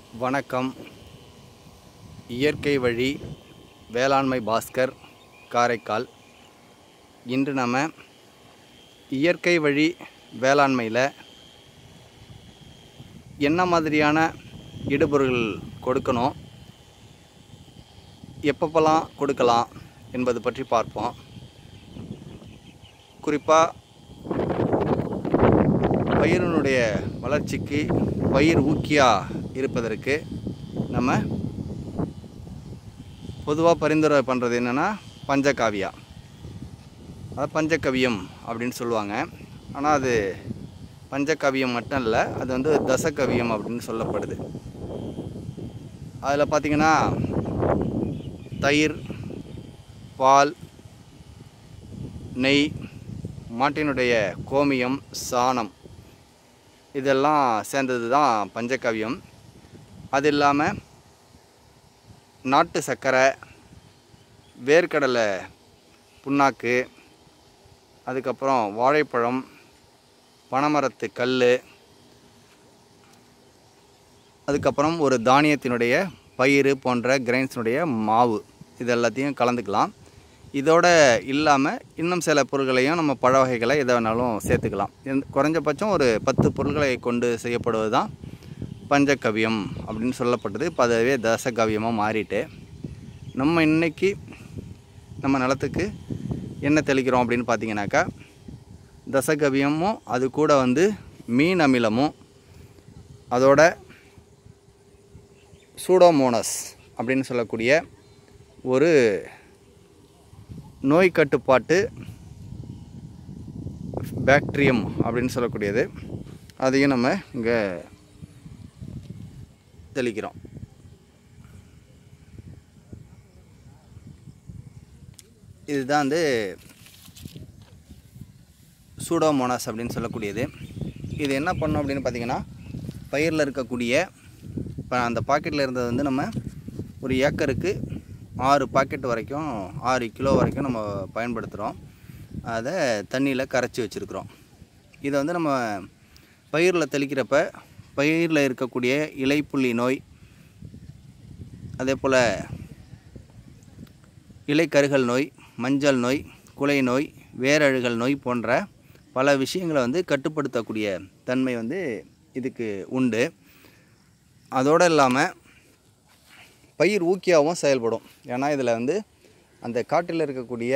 வணக்கம் இயற்கை வழி வேளாண்மை பாஸ்கர் காரைக்கால் இன்று நம்ம இயற்கை வழி வேளாண்மையில் என்ன மாதிரியான இடுபொருள் கொடுக்கணும் எப்பப்பெல்லாம் கொடுக்கலாம் என்பது பற்றி பார்ப்போம் குறிப்பாக பயிரினுடைய வளர்ச்சிக்கு பயிர் ஊக்கியாக இருப்பதற்கு நம்ம பொதுவாக பரிந்துரை பண்ணுறது என்னென்னா பஞ்சகாவியா அது பஞ்சகவியம் அப்படின்னு சொல்லுவாங்க ஆனால் அது பஞ்சகவியம் மட்டும் இல்லை அது வந்து தசகவியம் அப்படின்னு சொல்லப்படுது அதில் பார்த்திங்கன்னா தயிர் பால் நெய் மாட்டினுடைய கோமியம் சாணம் இதெல்லாம் சேர்ந்தது தான் பஞ்சகவியம் அது இல்லாமல் நாட்டு சர்க்கரை வேர்க்கடலை புண்ணாக்கு அதுக்கப்புறம் வாழைப்பழம் பனைமரத்து கல் அதுக்கப்புறம் ஒரு தானியத்தினுடைய பயிறு போன்ற கிரைன்ஸினுடைய மாவு இது எல்லாத்தையும் கலந்துக்கலாம் இதோட இல்லாமல் இன்னும் சில பொருட்களையும் நம்ம பழ வகைகளை எதை வேணாலும் சேர்த்துக்கலாம் இந்த- குறைஞ்சபட்சம் ஒரு பத்து பொருட்களை கொண்டு செய்யப்படுவது தான் பஞ்சகவியம் அப்படின்னு சொல்லப்பட்டது இப்போ அதுவே தசகவியமாக மாறிட்டு நம்ம இன்னைக்கு நம்ம நிலத்துக்கு என்ன தெளிக்கிறோம் அப்படின்னு பார்த்தீங்கன்னாக்கா தசகவியமும் அது கூட வந்து மீன் அமிலமும் அதோட சூடோமோனஸ் அப்படின்னு சொல்லக்கூடிய ஒரு நோய் கட்டுப்பாட்டு பாக்டீரியம் அப்படின்னு சொல்லக்கூடியது அதையும் நம்ம இங்கே தெளிக்கிறோம் இதுதான் வந்து சூடோமோனாஸ் அப்படின்னு சொல்லக்கூடியது இது என்ன பண்ணும் அப்படின்னு பார்த்தீங்கன்னா பயிரில் இருக்கக்கூடிய இப்போ அந்த பாக்கெட்டில் இருந்தது வந்து நம்ம ஒரு ஏக்கருக்கு ஆறு பாக்கெட் வரைக்கும் ஆறு கிலோ வரைக்கும் நம்ம பயன்படுத்துகிறோம் அதை தண்ணியில் கரைச்சி வச்சுருக்குறோம் இதை வந்து நம்ம பயிரில் தெளிக்கிறப்ப பயிரில் இருக்கக்கூடிய இலைப்புள்ளி நோய் அதே போல் இலைக்கருகல் நோய் மஞ்சள் நோய் குலை நோய் வேரழுகல் நோய் போன்ற பல விஷயங்களை வந்து கட்டுப்படுத்தக்கூடிய தன்மை வந்து இதுக்கு உண்டு அதோடு இல்லாமல் பயிர் ஊக்கியாகவும் செயல்படும் ஏன்னா இதில் வந்து அந்த காட்டில் இருக்கக்கூடிய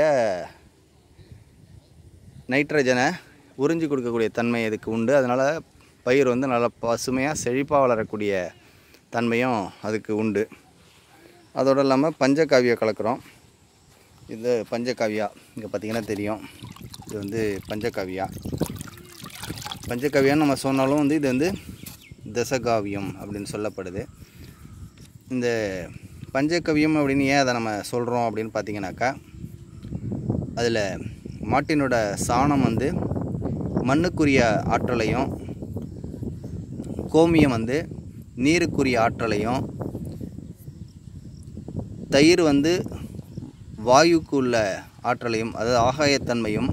நைட்ரஜனை உறிஞ்சி கொடுக்கக்கூடிய தன்மை இதுக்கு உண்டு அதனால் பயிர் வந்து நல்லா பசுமையாக செழிப்பாக வளரக்கூடிய தன்மையும் அதுக்கு உண்டு அதோடு இல்லாமல் பஞ்சகாவியா கலக்கிறோம் இது பஞ்சகாவியா இங்கே பார்த்தீங்கன்னா தெரியும் இது வந்து பஞ்சகாவியா பஞ்சகாவியான்னு நம்ம சொன்னாலும் வந்து இது வந்து தசகாவியம் அப்படின்னு சொல்லப்படுது இந்த பஞ்சகவியம் அப்படின்னு ஏன் அதை நம்ம சொல்கிறோம் அப்படின்னு பார்த்தீங்கன்னாக்கா அதில் மாட்டினோட சாணம் வந்து மண்ணுக்குரிய ஆற்றலையும் கோமியம் வந்து நீருக்குரிய ஆற்றலையும் தயிர் வந்து வாயுக்கு உள்ள ஆற்றலையும் அதாவது ஆகாயத்தன்மையும்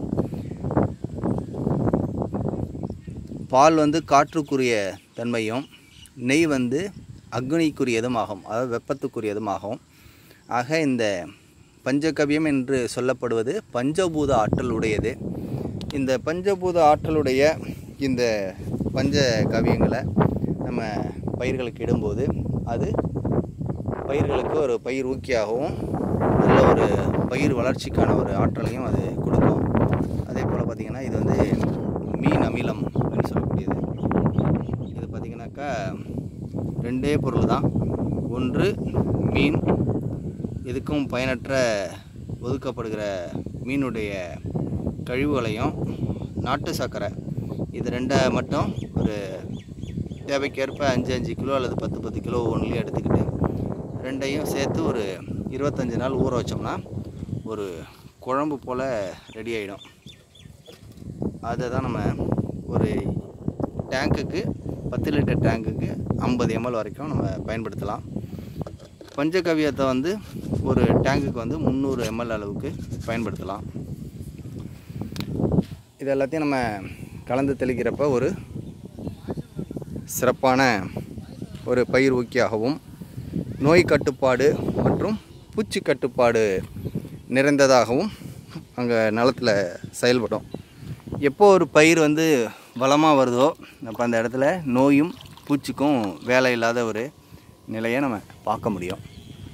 பால் வந்து காற்றுக்குரிய தன்மையும் நெய் வந்து அக்னிக்குரியதும் ஆகும் அதாவது வெப்பத்துக்குரியதும் ஆகும் ஆக இந்த பஞ்சகவியம் என்று சொல்லப்படுவது பஞ்சபூத ஆற்றல் உடையது இந்த பஞ்சபூத ஆற்றலுடைய இந்த பஞ்ச கவியங்களை நம்ம பயிர்களுக்கு இடும்போது அது பயிர்களுக்கு ஒரு பயிர் ஊக்கியாகவும் நல்ல ஒரு பயிர் வளர்ச்சிக்கான ஒரு ஆற்றலையும் அது கொடுக்கும் அதே போல் பார்த்திங்கன்னா இது வந்து மீன் அமிலம் அப்படின்னு சொல்லக்கூடியது இது பார்த்திங்கனாக்கா ரெண்டே பொருள் தான் ஒன்று மீன் இதுக்கும் பயனற்ற ஒதுக்கப்படுகிற மீனுடைய கழிவுகளையும் நாட்டு சர்க்கரை இது ரெண்டை மட்டும் ஒரு தேவைக்கேற்ப அஞ்சு அஞ்சு கிலோ அல்லது பத்து பத்து கிலோ ஒன்றுலையும் எடுத்துக்கிட்டு ரெண்டையும் சேர்த்து ஒரு இருபத்தஞ்சி நாள் ஊற வச்சோம்னா ஒரு குழம்பு போல் ரெடி ஆகிடும் அதை தான் நம்ம ஒரு டேங்க்குக்கு பத்து லிட்டர் டேங்க்குக்கு ஐம்பது எம்எல் வரைக்கும் நம்ம பயன்படுத்தலாம் பஞ்சகவியத்தை வந்து ஒரு டேங்குக்கு வந்து முந்நூறு எம்எல் அளவுக்கு பயன்படுத்தலாம் இது எல்லாத்தையும் நம்ம கலந்து தெளிக்கிறப்ப ஒரு சிறப்பான ஒரு பயிர் ஊக்கியாகவும் நோய் கட்டுப்பாடு மற்றும் பூச்சி கட்டுப்பாடு நிறைந்ததாகவும் அங்கே நிலத்தில் செயல்படும் எப்போ ஒரு பயிர் வந்து வளமாக வருதோ அப்போ அந்த இடத்துல நோயும் பூச்சிக்கும் வேலை இல்லாத ஒரு நிலையை நம்ம பார்க்க முடியும்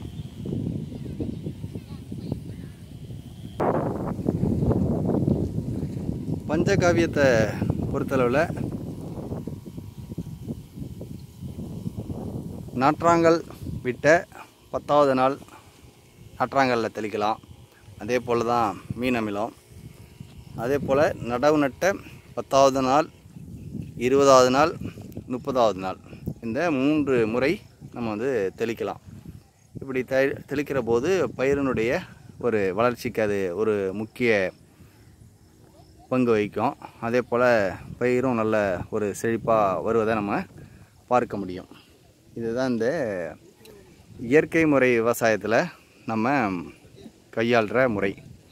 பஞ்சகாவியத்தை பொறுத்தளவில் நாற்றாங்கல் விட்ட பத்தாவது நாள் நாற்றாங்கல்ல தெளிக்கலாம் அதே போல் தான் மீன் அமிலம் அதே போல் நடவு நட்ட பத்தாவது நாள் இருபதாவது நாள் முப்பதாவது நாள் இந்த மூன்று முறை நம்ம வந்து தெளிக்கலாம் இப்படி தெ தெளிக்கிற போது பயிரினுடைய ஒரு வளர்ச்சிக்கு அது ஒரு முக்கிய பங்கு வகிக்கும் அதே போல் பயிரும் நல்ல ஒரு செழிப்பாக வருவதை நம்ம பார்க்க முடியும் இதுதான் இந்த இயற்கை முறை விவசாயத்தில் நம்ம கையாளுற முறை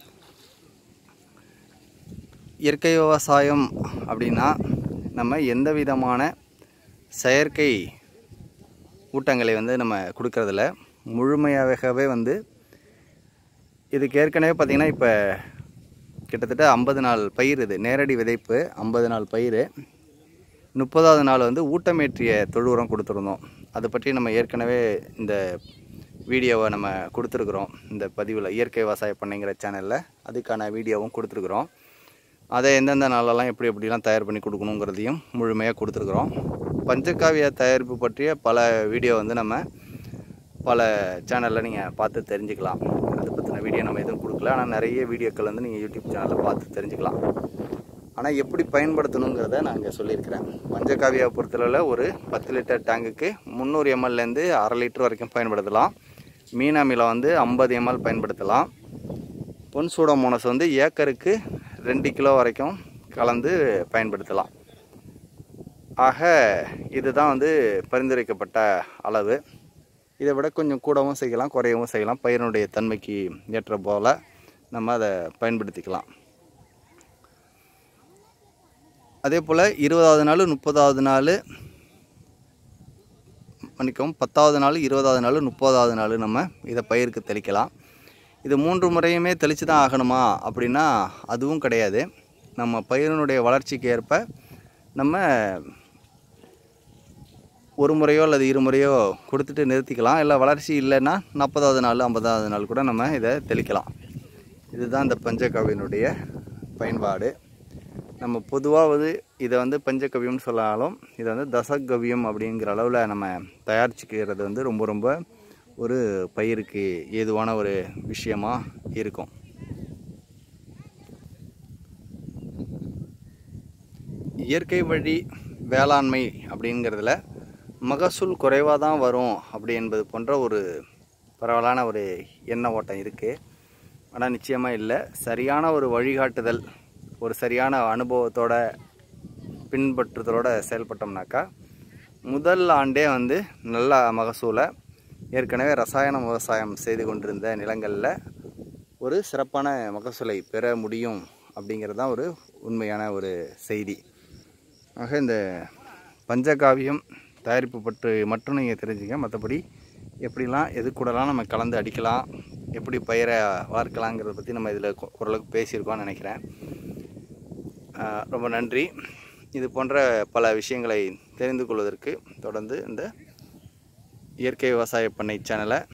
இயற்கை விவசாயம் அப்படின்னா நம்ம எந்த விதமான செயற்கை ஊட்டங்களை வந்து நம்ம கொடுக்கறதில்ல முழுமையாகவே வந்து இதுக்கு ஏற்கனவே பார்த்திங்கன்னா இப்போ கிட்டத்தட்ட ஐம்பது நாள் பயிர் இது நேரடி விதைப்பு ஐம்பது நாள் பயிர் முப்பதாவது நாள் வந்து ஊட்டமேற்றிய தொழு உரம் கொடுத்துருந்தோம் அதை பற்றி நம்ம ஏற்கனவே இந்த வீடியோவை நம்ம கொடுத்துருக்குறோம் இந்த பதிவில் இயற்கை விவசாய பண்ணைங்கிற சேனலில் அதுக்கான வீடியோவும் கொடுத்துருக்குறோம் அதை எந்தெந்த நாளெல்லாம் எப்படி எப்படிலாம் தயார் பண்ணி கொடுக்கணுங்கிறதையும் முழுமையாக கொடுத்துருக்குறோம் பஞ்சகாவிய தயாரிப்பு பற்றிய பல வீடியோ வந்து நம்ம பல சேனலில் நீங்கள் பார்த்து தெரிஞ்சுக்கலாம் அதை பற்றின வீடியோ நம்ம எதுவும் கொடுக்கல ஆனால் நிறைய வீடியோக்கள் வந்து நீங்கள் யூடியூப் சேனலில் பார்த்து தெரிஞ்சுக்கலாம் ஆனால் எப்படி பயன்படுத்தணுங்கிறத நான் இங்கே சொல்லியிருக்கிறேன் பஞ்சகாவியா பொறுத்தளவில் ஒரு பத்து லிட்டர் டேங்குக்கு முந்நூறு எம்எல்லேருந்து அரை லிட்டர் வரைக்கும் பயன்படுத்தலாம் மீன் அமிலம் வந்து ஐம்பது எம்எல் பயன்படுத்தலாம் பொன் சூடோமோனஸ் வந்து ஏக்கருக்கு ரெண்டு கிலோ வரைக்கும் கலந்து பயன்படுத்தலாம் ஆக இதுதான் வந்து பரிந்துரைக்கப்பட்ட அளவு இதை விட கொஞ்சம் கூடவும் செய்யலாம் குறையவும் செய்யலாம் பயிரினுடைய தன்மைக்கு ஏற்ற போல் நம்ம அதை பயன்படுத்திக்கலாம் அதே போல் இருபதாவது நாள் முப்பதாவது நாள் மன்னிக்கவும் பத்தாவது நாள் இருபதாவது நாள் முப்பதாவது நாள் நம்ம இதை பயிருக்கு தெளிக்கலாம் இது மூன்று முறையுமே தெளித்து தான் ஆகணுமா அப்படின்னா அதுவும் கிடையாது நம்ம பயிரினுடைய வளர்ச்சிக்கு ஏற்ப நம்ம ஒரு முறையோ அல்லது இரு முறையோ கொடுத்துட்டு நிறுத்திக்கலாம் இல்லை வளர்ச்சி இல்லைன்னா நாற்பதாவது நாள் ஐம்பதாவது நாள் கூட நம்ம இதை தெளிக்கலாம் இதுதான் இந்த பஞ்சகவியினுடைய பயன்பாடு நம்ம பொதுவாக இதை வந்து பஞ்சகவியம்னு சொன்னாலும் இதை வந்து தசகவியம் அப்படிங்கிற அளவில் நம்ம தயாரிச்சுக்கிறது வந்து ரொம்ப ரொம்ப ஒரு பயிருக்கு ஏதுவான ஒரு விஷயமா இருக்கும் இயற்கை வழி வேளாண்மை அப்படிங்கிறதுல மகசூல் குறைவாக தான் வரும் அப்படி என்பது போன்ற ஒரு பரவலான ஒரு எண்ண ஓட்டம் இருக்குது ஆனால் நிச்சயமாக இல்லை சரியான ஒரு வழிகாட்டுதல் ஒரு சரியான அனுபவத்தோட பின்பற்றுதலோட செயல்பட்டோம்னாக்கா முதல் ஆண்டே வந்து நல்ல மகசூலை ஏற்கனவே ரசாயன விவசாயம் செய்து கொண்டிருந்த நிலங்களில் ஒரு சிறப்பான மகசூலை பெற முடியும் அப்படிங்கிறது தான் ஒரு உண்மையான ஒரு செய்தி ஆக இந்த பஞ்சகாவியம் தயாரிப்பு பற்றி மட்டும் நீங்கள் தெரிஞ்சுங்க மற்றபடி எப்படிலாம் எது கூடலாம் நம்ம கலந்து அடிக்கலாம் எப்படி பயிரை வளர்க்கலாங்கிறத பற்றி நம்ம இதில் ஓரளவுக்கு பேசியிருக்கோம்னு நினைக்கிறேன் ஆஹ் ரொம்ப நன்றி இது போன்ற பல விஷயங்களை தெரிந்து கொள்வதற்கு தொடர்ந்து இந்த இயற்கை விவசாய பண்ணை சேனலை